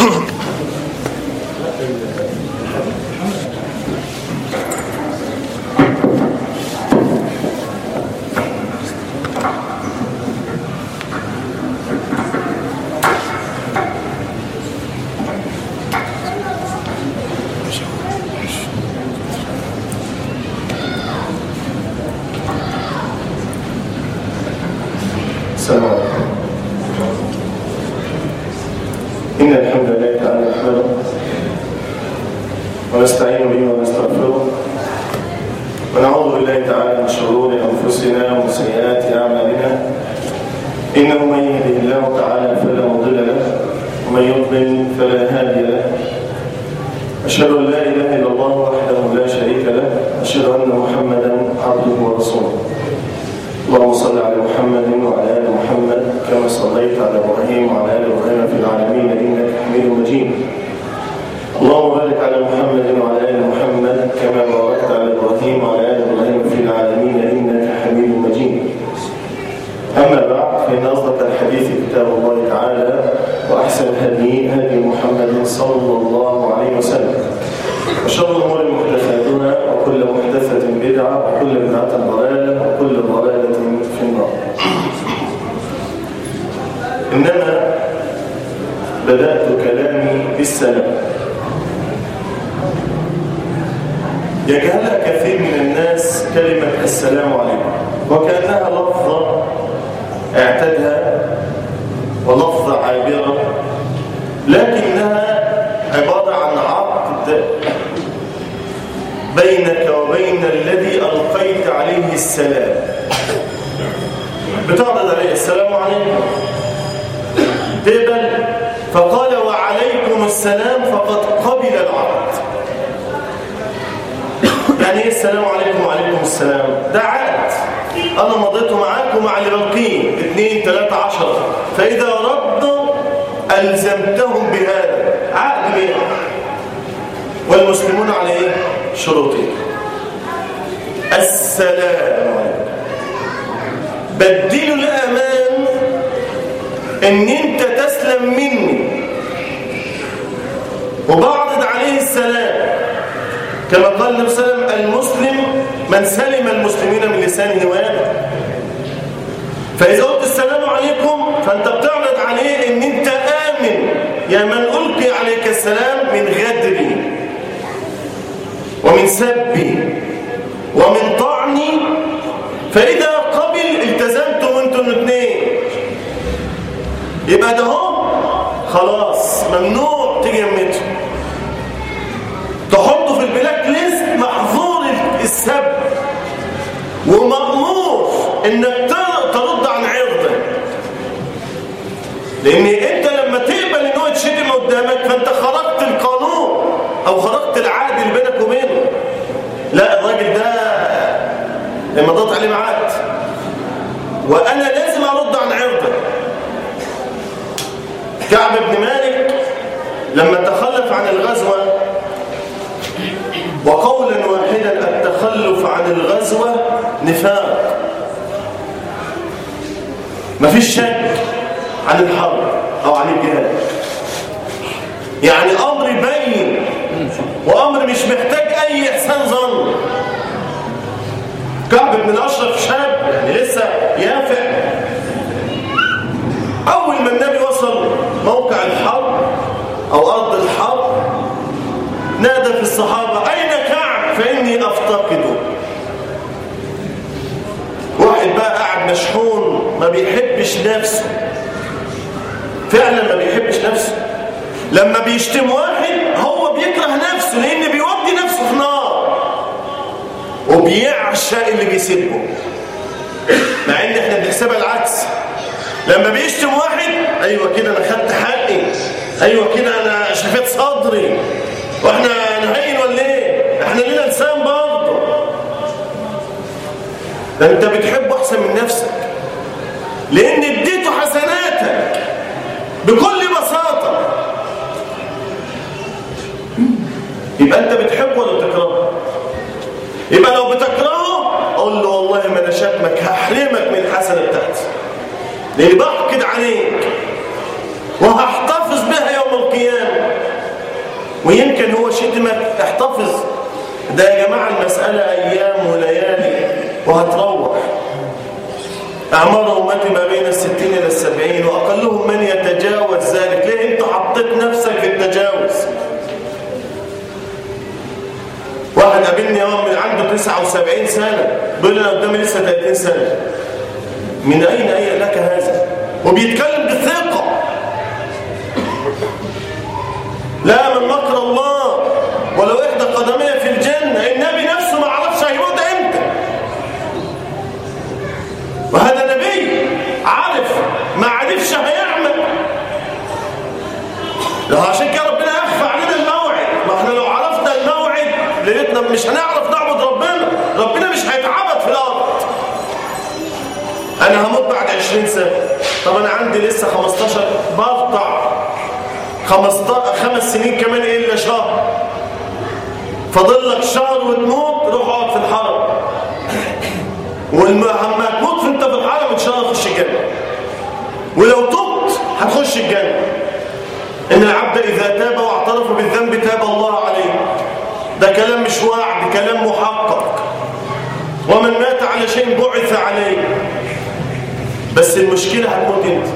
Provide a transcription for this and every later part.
السلام عليكم إن الحمد لله تعالى نحمده ونستعين به ونستغفره ونعوذ بالله تعالى من شرور أنفسنا ومن سيئات أعمالنا إنه من يهده الله تعالى فلا مضل له ومن يضلل فلا هادي له أشهد أن لا إله إلا الله وحده لا شريك له أشهد أن محمدا عبده ورسوله اللهم صل على محمد وعلى ال محمد كما صليت على ابراهيم وعلى ال ابراهيم في العالمين انك حميد مجيد اللهم بارك على محمد وعلى ال محمد كما باركت على ابراهيم وعلى ال ابراهيم في العالمين انك حميد مجيد اما بعد فان اصدق الحديث كتاب الله تعالى واحسن الهدي هدي محمد صلى الله عليه وسلم وشر الامور محدثاتها وكل محدثه بدعه وكل بدعه ضلاله وكل ضلاله في النار انما بدات كلامي بالسلام يجهلها كثير من الناس كلمه السلام عليكم وكانها لفظه اعتادها ولفظه عابره لكنها عباره عن عقد بينك وبين الذي ألقيت عليه السلام بتعرض عليه السلام عليكم تقبل فقال وعليكم السلام فقد قبل العقد يعني ايه السلام عليكم وعليكم السلام ده عقد انا مضيته معاك ومع اللي باقيين اثنين ثلاثة عشر فاذا ردوا الزمتهم بهذا عقد بيه والمسلمون على ايه شروطين السلام عليكم بدلوا الامان ان انت تسلم مني وبعرض عليه السلام كما قال النبي صلى الله عليه وسلم المسلم من سلم المسلمين من لسانه ويده فاذا قلت السلام عليكم فانت بتعرض عليه ان انت امن يا من القي عليك السلام من غدري ومن سبي ومن طعني فإذا قبل التزمتم انتم الاثنين يبقى ده هو خلاص ممنوع تيجي يمته تحطه في البلاك ليست محظور السب ومأمور انك ترد عن عرضه لان انت لما تقبل ان هو يتشتم قدامك فانت خرجت القانون او خرجت العهد اللي بينك وبينه لا الراجل ده مضيت عليه معاد وانا لازم ارد عن عرضه كعب بن مالك لما تخلف عن الغزوه وقولا واحدا التخلف عن الغزوه نفاق مفيش شك عن الحرب او عن الجهاد يعني امر بين وامر مش محتاج اي احسان ظن كعب بن الاشرف شاب يعني لسه يافع اول ما النبي وصل موقع الحرب او ارض الحرب نادى في الصحابه اين كعب فاني افتقده واحد بقى قاعد مشحون ما بيحبش نفسه فعلا ما بيحبش نفسه لما بيشتم واحد هو بيكره نفسه لان بيودي نفسه في نار وبيعشق اللي بيسبه مع ان احنا بنحسبها العكس لما بيشتم واحد ايوه كده انا خدت حقي ايوه كده انا شفيت صدري واحنا نهين ولا ايه احنا لينا لسان برضه ده انت بتحبه احسن من نفسك لان اديته حسناتك بكل بساطه يبقى انت بتحبه ولا بتكرهه يبقى لو بتكرهه اقول له والله ما انا شتمك هحرمك من الحسنه بتاعتي لاني بحقد عليك وهحتفظ بها يوم القيامه ويمكن هو شتمك احتفظ ده يا جماعة المسألة أيام وليالي وهتروح أعمار أمتي ما بين الستين إلى السبعين وأقلهم من يتجاوز ذلك ليه أنت حطيت نفسك في التجاوز واحد قابلني يوم من عنده 79 سنة بيقول لي أنا قدامي لسه 30 سنة من أين أي لك هذا وبيتكلم بالثقة لا من مكر الله ولو إحدى قدميه في الجنة النبي نفسه ما عرفش هيموت إمتى وهذا نبي عارف ما عرفش هيعمل لو عشان كده ربنا أخفى علينا الموعد ما احنا لو عرفنا الموعد لقيتنا مش هنعرف نعبد ربنا ربنا مش هيتعبد في الأرض أنا هموت بعد 20 سنة طب أنا عندي لسه 15 بقطع 15 خمس سنين كمان إلا شهر فاضل لك شهر وتموت روح اقعد في الحرم ولما تموت انت في الحرم ان شاء الله تخش الجنه ولو تبت هتخش الجنه ان العبد اذا تاب واعترف بالذنب تاب الله عليه ده كلام مش وعد كلام محقق ومن مات على شيء بعث عليه بس المشكله هتموت انت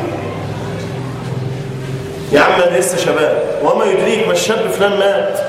يا عم انا لسه شباب وما يدريك ما الشاب فلان مات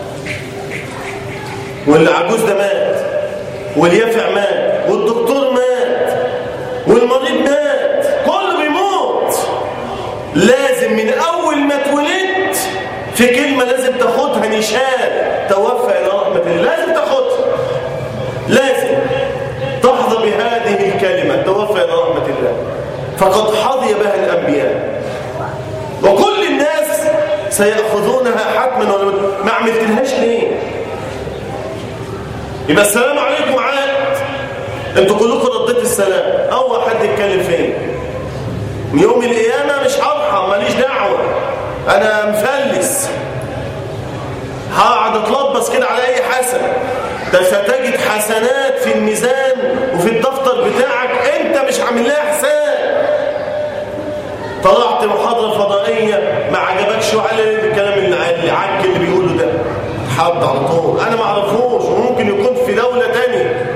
والعجوز ده مات واليافع مات والدكتور مات والمريض مات كله بيموت لازم من اول ما اتولدت في كلمه لازم تاخدها نشان توفى الى رحمه الله لازم تاخدها لازم تحظى بهذه الكلمه توفى الى رحمه الله فقد حظي بها الانبياء وكل الناس سيأخذونها حتما ولا ما عملتلهاش ليه يبقى السلام عليكم عاد انتوا كلكم رديت السلام اول حد يتكلم فين يوم القيامه مش هرحم ماليش دعوه انا مفلس هقعد اتلبس كده على اي حسن ده ستجد حسنات في الميزان وفي الدفتر بتاعك انت مش عامل لها حساب طلعت محاضره فضائيه ما عجبكش وعلى الكلام اللي عك اللي بيقوله ده حد على طول انا ما اعرفوش وممكن يكون في دولة تانية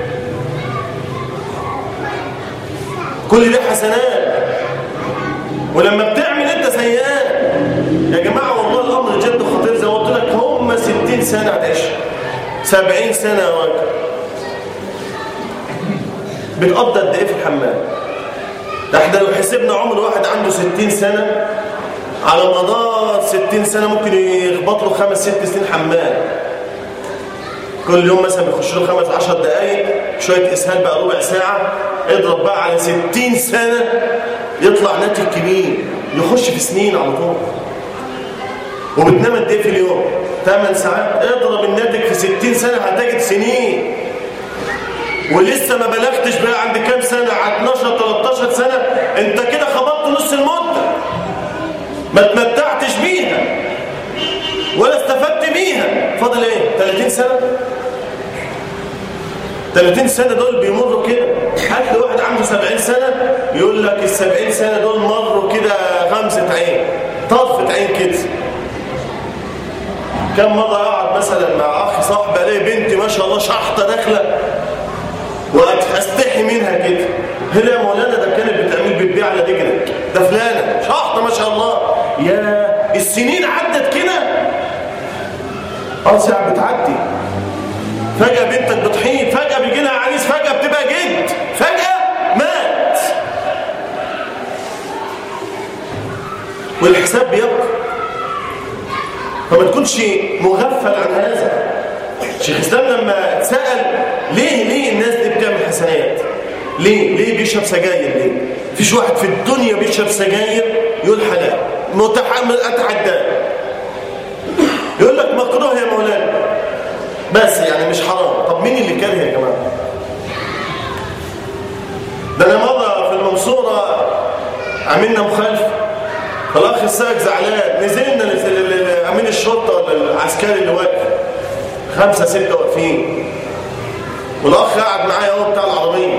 كل ده حسنات ولما بتعمل انت سيئات يا جماعة والله الامر جد خطير زي ما قلت لك هم 60 سنة هتعيش 70 سنة يا راجل بتقضي قد ايه في الحمام ده احنا لو حسبنا عمر واحد عنده 60 سنة على مدار 60 سنة ممكن يخبط له خمس ست سنين حمام كل يوم مثلا بيخش له خمس عشر دقايق شوية إسهال بقى ربع ساعة اضرب بقى على 60 سنة يطلع ناتج كبير يخش في سنين على طول وبتنام قد ايه في اليوم 8 ساعات اضرب الناتج في 60 سنة هتجد سنين ولسه ما بلغتش بقى عند كام سنة على 12 13 سنة انت كده خبطت نص المدة ما تمتعتش بيها ولا استفدت بيها فاضل ايه 30 سنة 30 سنة دول بيمروا كده هات لي واحد عنده 70 سنة يقول لك ال 70 سنة دول مروا كده غمزة عين طرفة عين كده كم مرة اقعد مثلا مع اخي صاحبي الاقي بنتي ما شاء الله شحطة داخلة واستحي منها كده هنا يا مولانا ده كانت بتعمل بتبيع على دجلة ده فلانة شحطة ما شاء الله يا السنين عدت كده اه ساعة بتعدي فجأة بنتك بتحيط فجأة بيجي لها عريس فجأة بتبقى جد فجأة مات والحساب بيبقى فما تكونش مغفل عن هذا شيخ اسلام لما اتسأل ليه ليه الناس دي بتعمل حسنات ليه ليه بيشرب سجاير ليه فيش واحد في الدنيا بيشرب سجاير يقول حلال متحمل اتعداه يقول لك مكروه يا مولانا بس يعني مش حرام طب مين اللي كاره يا جماعه ده انا مره في المنصوره عملنا مخالفه فالاخ الساق زعلان نزلنا امين الشرطه ولا العسكري اللي واقف خمسه سته واقفين والاخ قاعد معايا هو بتاع العربيه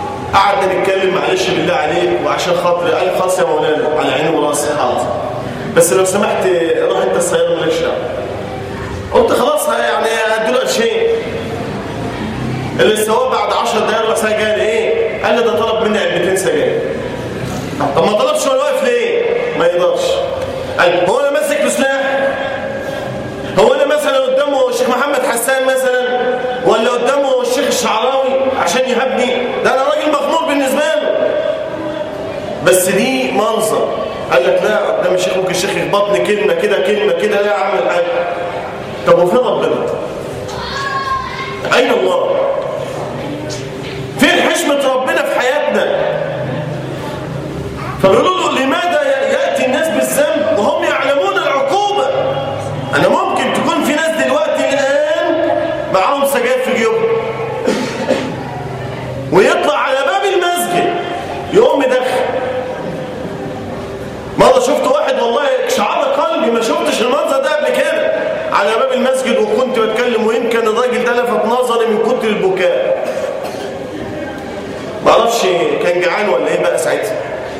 قعدنا نتكلم معلش بالله عليك وعشان خاطري قال خلاص يا مولانا على عيني وراسي حاضر بس لو سمحت روح انت السياره مالكش قلت خلاص يعني اديله قرشين اللي سواه بعد 10 دقايق رؤساء قال ايه قال لي ده طلب مني علبتين سجاير طب ما طلبش ولا واقف ليه ما يقدرش قال هو انا ماسك بسلاح هو انا مثلا قدامه الشيخ محمد حسان مثلا ولا قدامه الشيخ الشعراوي عشان يهبني ده انا راجل مغمور بالنسبه له بس دي منظر قال لك لا قدام الشيخ ممكن الشيخ يخبطني كلمه كده كلمه كده لا اعمل حاجه طب وفين ربنا اين الله فين حشمه ربنا في حياتنا فبيقولوا له لماذا ياتي الناس بالذنب وهم يعلمون العقوبه انا ممكن تكون في ناس دلوقتي الان معاهم سجاير في جيوبهم ويطلع على باب المسجد يقوم مدخل مرة شفت واحد والله شعر قلبي ما شفتش المنظر ده قبل كده على باب المسجد وكنت بتكلم ويمكن الراجل ده لفت نظري من كتر البكاء ما اعرفش كان جعان ولا ايه بقى ساعتها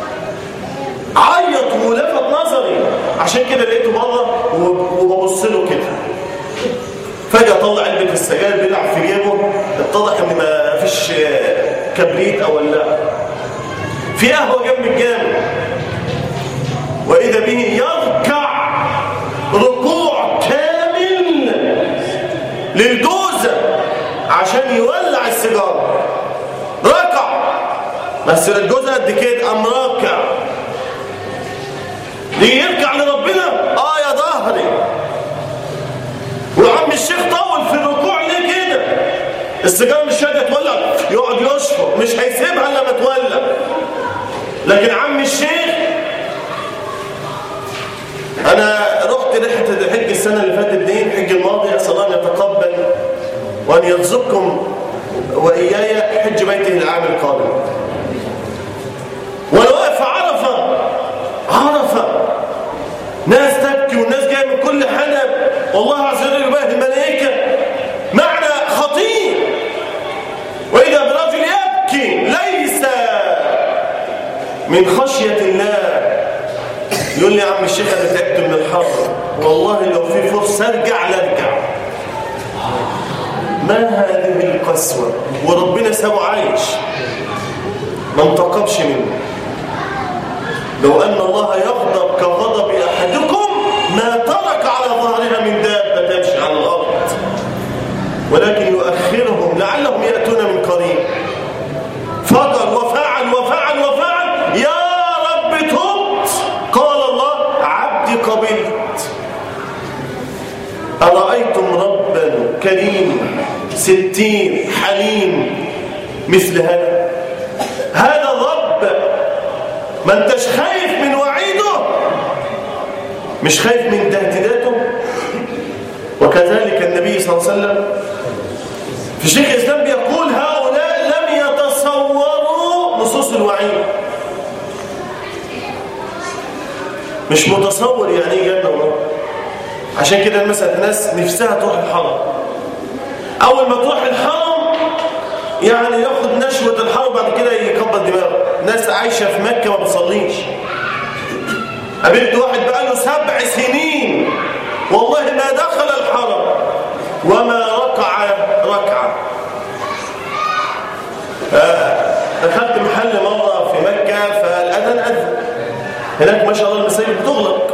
عيط ولفت نظري عشان كده لقيته بره وببص له كده فجأة طلع علبة السجاير بيلعب في جيبه اتضح ان ما فيش كبريت او ولا في قهوة جنب الجامع وإذا به يركع ركوع كامل للجوزة عشان يولع السيجارة ركع بس الجوزة قد كده قام راكع ليه يركع لربنا اه يا ظهري وعم الشيخ طول في الركوع ليه كده السيجاره مش راجع تولع يقعد يشفط مش هيسيبها الا ما تولع لكن عم الشيخ انا رحت رحله الحج السنه اللي فاتت دي الحج الماضي اسال ان يتقبل وان يرزقكم واياي حج بيته العام القادم وانا واقف عرفه عرفه ناس تبكي والناس جايه من كل حدب والله عز وجل يباهي الملائكه معنى خطير واذا برجل يبكي ليس من خشيه الله يقول لي يا عم الشيخ انا تعبت من الحر والله لو في فرصه ارجع لارجع ما هذه القسوه وربنا سابه عايش ما انتقبش منه لو ان الله يغضب كغضب احدكم ما ترك على ظهرها من دابه تمشي على الارض ولكن يؤخرهم لعلهم ياتون من قريب فضل وفعل وفعل وفعل يا رب تبت قال الله عبدي قبلت أرأيتم ربا كريم ستين حليم مثل هذا هذا الرب ما انتش خايف من وعيده مش خايف من تهديداته وكذلك النبي صلى الله عليه وسلم في شيخ الإسلام بيقول هؤلاء لم يتصوروا نصوص الوعيد مش متصور يعني ايه جنه ونار عشان كده مثلا الناس نفسها تروح الحرم اول ما تروح الحرم يعني ياخد نشوه الحرم بعد كده يكبر دماغه ناس عايشه في مكه ما بتصليش قابلت واحد بقاله سبع سنين والله ما دخل الحرم وما ركع ركعه دخلت محل مره في مكه فالاذان اذن هناك ما شاء الله المساجد بتغلق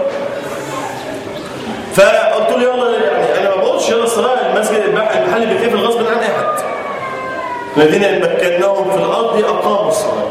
فقلت له يلا يعني انا ما بقولش يلا الصلاه المسجد المحل بيتقفل غصب عن اي حد الذين مكناهم في الارض اقاموا الصلاه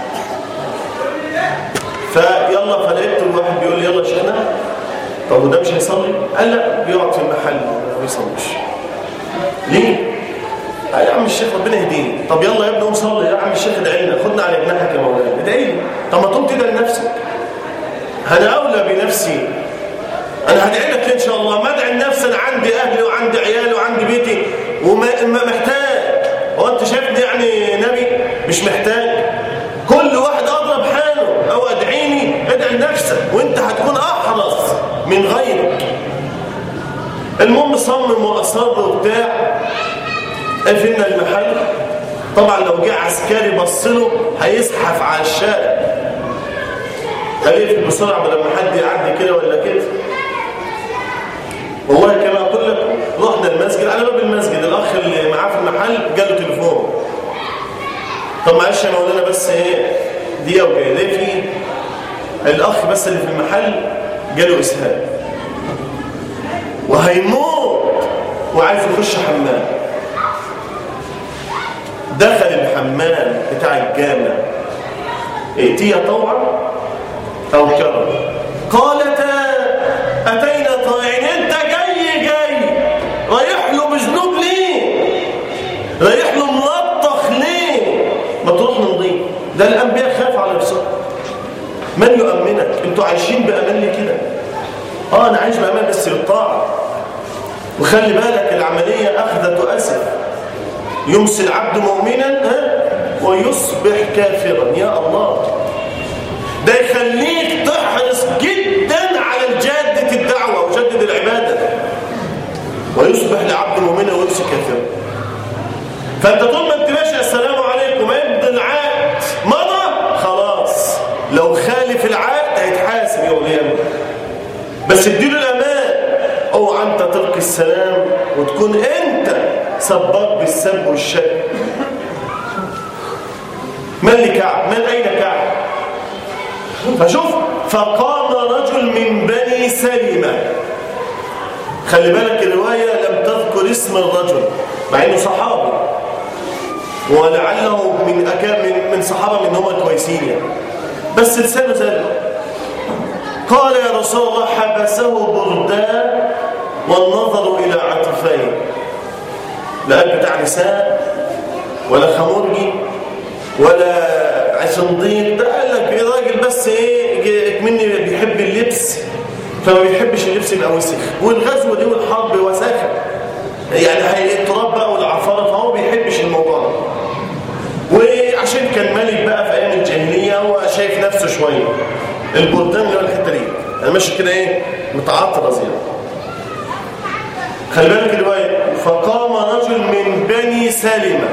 فيلا فلقيت الواحد بيقول لي يلا شيخنا طب وده مش هيصلي قال لا بيقعد في المحل ما بيصليش ليه قال يا عم الشيخ ربنا يهديه طب يلا يا ابني قوم صلي يا عم الشيخ ادعي لنا خدنا على جناحك يا مولانا ادعي لي طب ما تقوم تدعي لنفسك انا اولى بنفسي انا هدعي لك ان شاء الله ما ادعي لنفسي انا عندي اهلي وعندي عيالي وعندي بيتي وما محتاج هو انت شايفني يعني نبي مش محتاج كل واحد اضرب حاله او ادعيني ادعي لنفسك وانت هتكون احرص من غيرك المهم صمم واصر وبتاع قفلنا المحل طبعا لو جه عسكري بص له هيزحف على الشارع الف بسرعه لما حد يعدي كده ولا كده والله كما اقول لك رحنا المسجد على باب المسجد الاخ اللي معاه في المحل جاله تليفون طب معلش يا مولانا بس ايه دقيقه وجاي ليه في الاخ بس اللي في المحل جاله اسهال وهيموت وعايز يخش حمام دخل الحمام بتاع الجامع ائتي طوعا او كرم قالتا اتينا طائعين انت جاي جاي رايح له بذنوب ليه رايح له ملطخ ليه ما تروح نمضي ده الانبياء خاف على نفسهم من يؤمنك انتوا عايشين بامان ليه كده اه انا عايش بامان بس بالطاعه وخلي بالك العمليه اخذت اسف يمسي العبد مؤمنا ها ويصبح كافرا يا الله ده يخليك تحرص جدا على جادة الدعوة وجدد العبادة ويصبح لعبد مؤمنا ويمسي كافرا فانت طول ما انت ماشي السلام عليكم ابن العقد مضى خلاص لو خالف العقد هيتحاسب يوم القيامه بس اديله الامان اوعى انت تلقي السلام وتكون انت سباق بالسب والشك من لكعب من اين كعب فشوف فقام رجل من بني سلمة خلي بالك الرواية لم تذكر اسم الرجل مع انه صحابي ولعله من أكام من, من صحابة من هم الكويسين يعني. بس لسانه زال قال يا رسول الله حبسه بردان والنظر إلى عطفين لا قال بتاع نساء ولا خمرجي ولا عشنديق ده قال لك راجل بس ايه مني بيحب اللبس فما بيحبش اللبس يبقى وسخ والغزوه دي والحرب وساخه يعني هي التراب بقى والعفاره فهو ما بيحبش الموضوع ده وعشان كان ملك بقى في ايام الجاهليه هو شايف نفسه شويه البردان اللي هو الحته دي انا ماشي كده ايه متعطر زياده خلي بالك الروايه فقام رجل من بني سلمه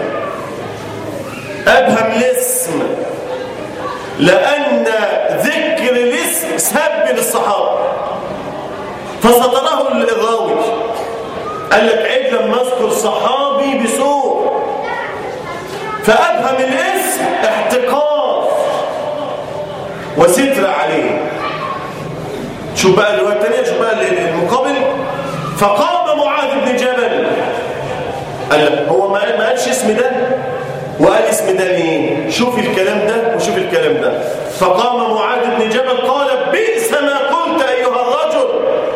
ابهم الاسم لان ذكر الاسم سب للصحابه فسطره الراوي قال لك عيب لما اذكر صحابي بسوء فابهم الاسم احتقار وستر عليه شوف بقى الروايه الثانيه شوف بقى المقابل فقام معاذ بن جبل قال لك هو ما قالش اسم ده وقال اسم ده ليه شوف الكلام ده وشوف الكلام ده فقام معاذ بن جبل قال بئس ما قلت ايها الرجل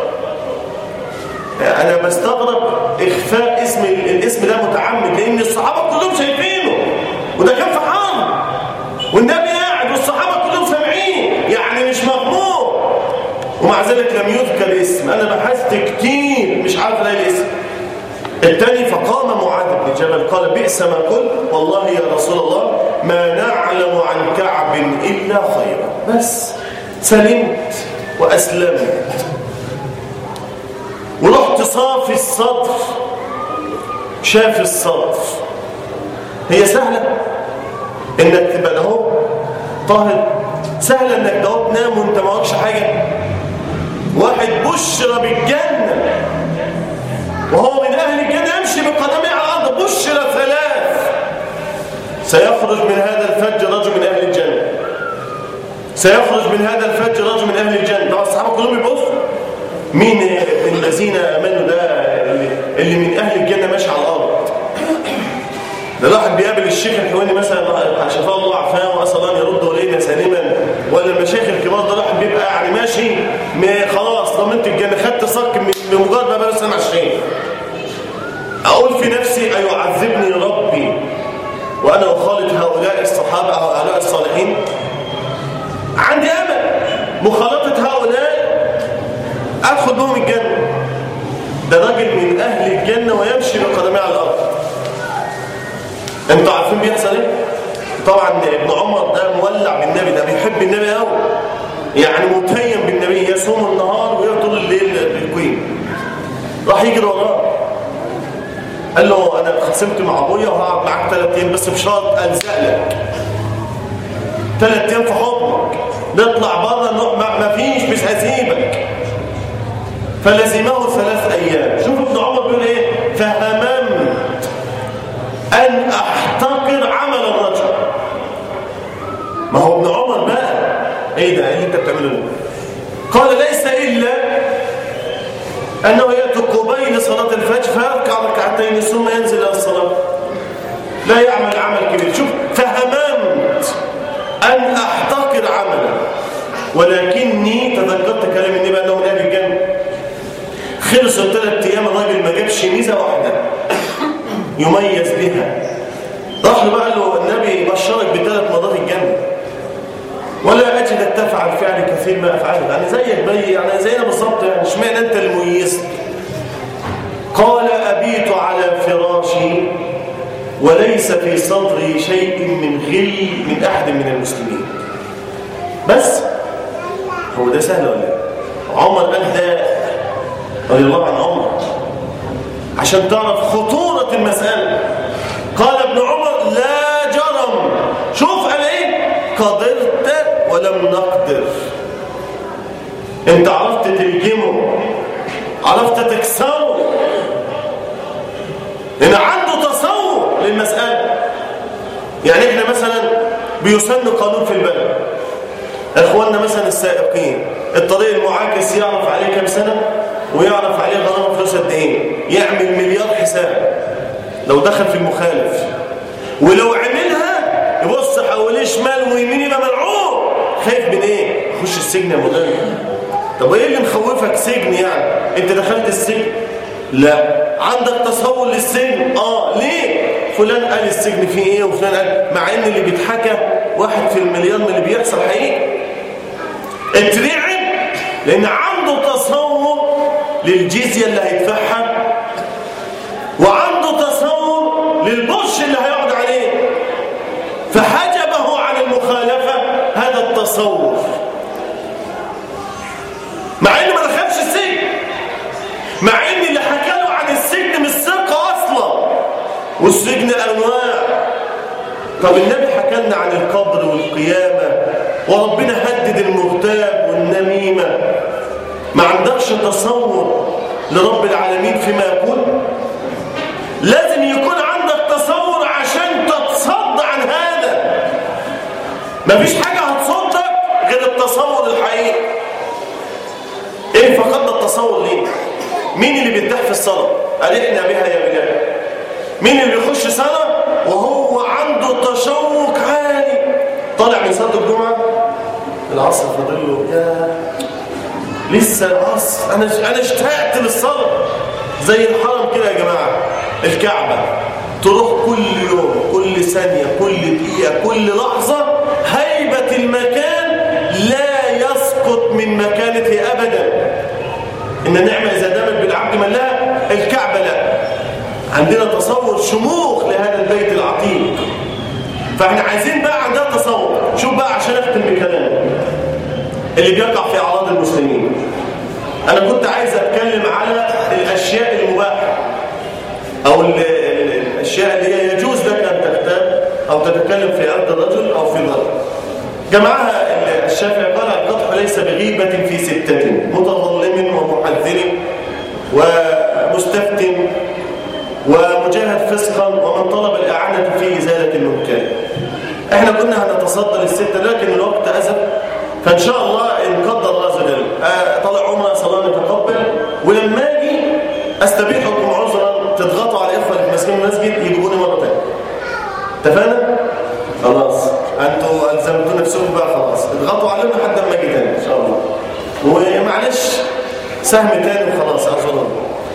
انا بستغرب اخفاء اسم الاسم ده متعمد لان الصحابه كلهم شايفينه وده كان في حرب والنبي قاعد والصحابه كلهم سامعين يعني مش مضمون ومع ذلك لم يذكر اسم انا بحثت كتير مش عارف الاقي الاسم الثاني فقام معاذ بن جبل قال بئس ما قلت والله يا رسول الله ما نعلم عن كعب الا خيرا بس سلمت واسلمت ورحت صافي الصدر شاف الصدر هي سهله انك تبقى اهو طاهر سهله انك ده تنام وانت ما وراكش حاجه واحد بشر بالجنه وهو من أهل الجنة يمشي بقدمه على الأرض بشر ثلاث سيخرج من هذا الفج رجل من أهل الجنة سيخرج من هذا الفج رجل من أهل الجنة طبعا الصحابة كلهم يبصوا مين الذين آمنوا ده اللي من أهل الجنة ماشي على الأرض ده الواحد بيقابل الشيخ الحواني مثلا شفاه الله عفاه واسال الله ان يرده الينا سالما ولا المشايخ الكبار ده الواحد بيبقى يعني ماشي خلاص ضمنت الجنه خدت صك بمجرد ما بقى سنه 20 اقول في نفسي ايعذبني ربي وانا اخالط هؤلاء الصحابه او هؤلاء الصالحين عندي امل مخالطه هؤلاء ادخل بهم الجنه ده راجل من اهل الجنه ويمشي بقدميه على الارض انتوا عارفين بيحصل ايه طبعا ابن عمر ده مولع بالنبي ده بيحب النبي قوي يعني متيم بالنبي يصوم النهار ويطول الليل بالكوين راح يجري وراه قال له انا خصمت مع ابويا وهقعد معاك ثلاث ايام بس بشرط الزق لك ثلاث ايام في حضنك نطلع بره ما ما فيش مش هسيبك فلزمه ثلاث ايام شوف ابن عمر بيقول ايه فهممت ان احتقر عمل الرجل ما هو ابن عمر بقى ايه ده ايه اللي انت بتعمله ده قال ليس الا انه ياتي قبيل صلاه الفجر فيركع ركعتين ثم ينزل الى الصلاه لا يعمل عمل كبير شوف فهممت ان احتقر عملا ولكني تذكرت كلام النبي انه من اهل الجنه خلصوا ثلاث ايام الراجل ما جابش ميزه واحده يميز بها راح له بقى له النبي بشرك بثلاث مرات الجنه ولا اجدك تفعل فعل كثير ما افعله يعني زيك بي يعني زينا بالظبط يعني اشمعنى انت المميز قال ابيت على فراشي وليس في صدري شيء من غل من احد من المسلمين بس هو ده سهل ولا ايه عمر قال ده رضي الله عن عمر عشان تعرف خطورة المسألة قال ابن عمر لا جرم شوف قال ايه قدرت ولم نقدر انت عرفت تلجمه عرفت تكسره لان عنده تصور للمسألة يعني احنا مثلا بيسن قانون في البلد اخواننا مثلا السائقين الطريق المعاكس يعرف عليه كم سنة ويعرف عليه غرامه فلوس قد ايه يعمل مليار حساب لو دخل في المخالف ولو عملها يبص حواليه شمال ويمين يبقى ملعون خايف من ايه خش السجن يا مولانا طب ايه اللي مخوفك سجن يعني انت دخلت السجن لا عندك تصور للسجن اه ليه فلان قال السجن فيه ايه وفلان قال مع ان اللي بيتحكى واحد في المليار من اللي بيحصل حقيقي اترعب لان عنده تصور للجزيه اللي هيدفعها وعنده تصور للبش اللي هيقعد عليه فحجبه عن المخالفه هذا التصور مع انه ما دخلش السجن مع ان اللي حكى له عن السجن مش سرقه اصلا والسجن انواع طب النبي حكى لنا عن القبر والقيامه وربنا هدد المغتاب والنميمه ما عندكش تصور لرب العالمين فيما يقول لازم يكون عندك تصور عشان تتصد عن هذا مفيش حاجه هتصدك غير التصور الحقيقي ايه فقدنا التصور ليه مين اللي بيرتاح في الصلاه ألحنا بها يا بلال مين اللي بيخش صلاه وهو عنده تشوق عالي طالع من صلاه الجمعه العصر فاضل له يا لسه العصر انا انا اشتقت للصلاه زي الحرم كده يا جماعه الكعبه تروح كل يوم كل ثانيه كل دقيقه كل لحظه هيبه المكان لا يسقط من مكانته ابدا ان النعمه اذا دامت بالعبد من لها الكعبه لا عندنا تصور شموخ لهذا البيت العتيق فاحنا عايزين بقى عندنا تصور شوف بقى عشان اختم بكلامي اللي بيقع في اعراض المسلمين انا كنت عايز اتكلم على الاشياء المباحه او ال ال الاشياء اللي هي يجوز لك ان تغتاب او تتكلم في ارض الرجل او في ضرب جمعها الشافعي قال القطع ليس بغيبه في سته متظلم ومحذر ومستفتن ومجاهد فسقا ومن طلب الاعانه في ازاله المنكر احنا كنا هنتصدى للسته لكن الوقت أزل فان شاء الله ان قدر الله عز وجل طلع عمره صلاه نتقبل ولما اجي استبيحكم عذرا تضغطوا على اخوه اللي في مسكين المسجد يجيبوني مره ثانيه اتفقنا خلاص انتوا الزمتوا نفسكم بقى خلاص اضغطوا عليهم لحد ما اجي تاني ان شاء الله ومعلش سهم تاني وخلاص اعذروا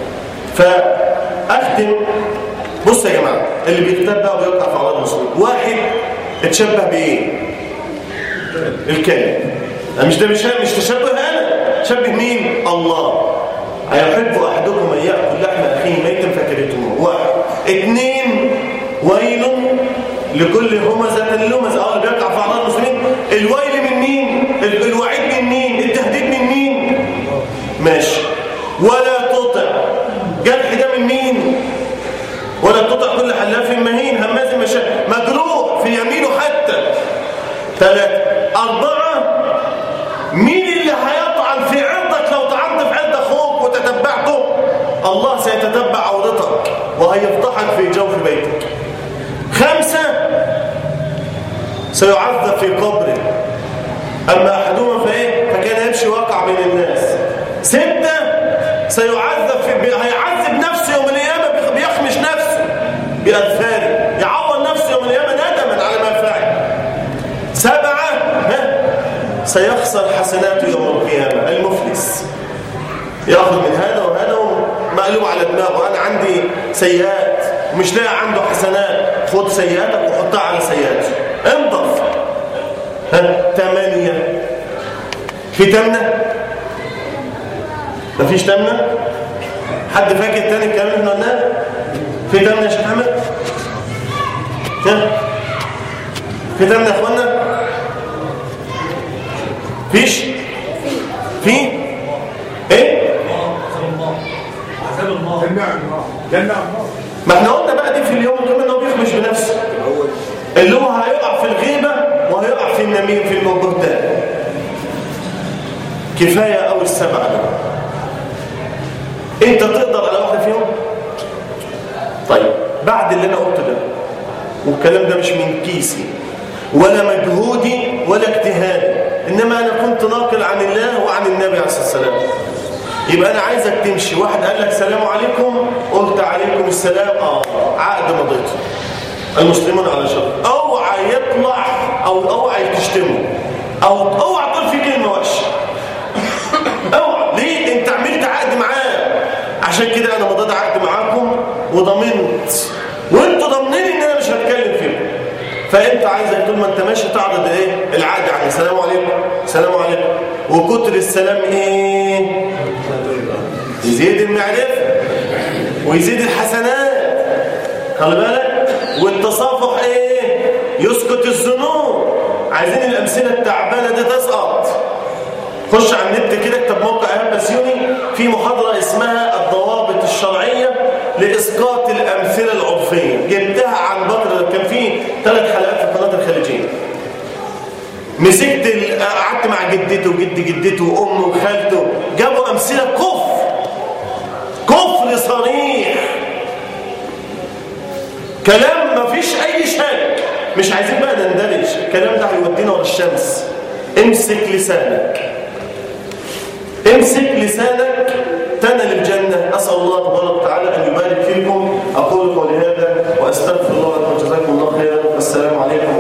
فاختم بص يا جماعه اللي بيكتب بقى وبيوقع في اعراض المسلمين واحد اتشبه بايه الكلب مش ده مش مش تشبه انا شبه مين الله ايحب احدكم ان ياكل لحم اخيه ميتا فكرهتموه واحد اثنين ويل لكل همزه لمزه اه اللي بيقع في اعراض المسلمين الويل من مين الوعيد من مين التهديد من مين ماشي ولا تطع جرح ده من مين ولا تطع كل حلاف مهين هماز مشاء مجروح في يمينه حتى ثلاثة أربعة مين سيتتبع عورتك وهيفضحك في جوف بيتك خمسة سيعذب في قبره أما أحدهما فإيه فكان يمشي واقع بين الناس ستة سيعذب في هيعذب نفسه يوم القيامة بيخمش نفسه بأذفاره يعور نفسه يوم القيامة ندما على ما فعل سبعة ها سيخسر حسناته يوم القيامة المفلس ياخذ من هذا وهذا ومقلوب على دماغه أنا عندي سيئات ومش لاقي عنده حسنات خد سيئاتك وحطها على سيئاتي انضف ها ثمانية في تمنة مفيش تمنة حد فاكر تاني الكلام اللي احنا قلناه في تمنة يا شيخ احمد ها في تمنة يا اخوانا فيش في ايه عذاب الله جنة ما احنا قلنا بقى دي في اليوم كمان ان هو بيخمش بنفسه اللي هو هيقع في الغيبة وهيقع في النميم في البهتان كفاية أو السبعة دول انت تقدر على واحدة فيهم طيب بعد اللي انا قلته ده والكلام ده مش من كيسي ولا مجهودي ولا اجتهادي انما انا كنت ناقل عن الله وعن النبي عليه الصلاه والسلام يبقى انا عايزك تمشي واحد قال لك سلام عليكم قلت عليكم السلام اه عقد مضيته المسلمون على شر اوعى يطلع او اوعى تشتمه او اوعى تقول في كلمه وحشه اوعى ليه انت عملت عقد معاه عشان كده انا مضيت عقد معاكم وضمنت وانتوا ضامنين ان انا مش هتكلم فيه فانت عايزك طول ما انت ماشي تعرض ايه العقد يعني السلام عليكم السلام عليكم وكتر السلام ايه يزيد المعرفه ويزيد الحسنات خلي بالك والتصافح ايه يسكت الذنوب عايزين الامثله التعبانه دي تسقط خش على النت كده اكتب موقع ايهاب بسيوني في محاضره اسمها الضوابط الشرعيه لاسقاط الامثله العرفيه جبتها عن بكر كان في ثلاث حلقات في قناه الخليجيه مسكت ال- قعدت مع جدته وجد جدته وامه وخالته جابوا امثله كفر كفر صريح كلام ما فيش اي شك مش عايزين بقى نندرج الكلام ده هيودينا ورا الشمس امسك لسانك امسك لسانك تنل الجنة أسأل الله تبارك وتعالى أن يبارك فيكم أقول قولي هذا وأستغفر الله لكم وجزاكم الله خيرا والسلام عليكم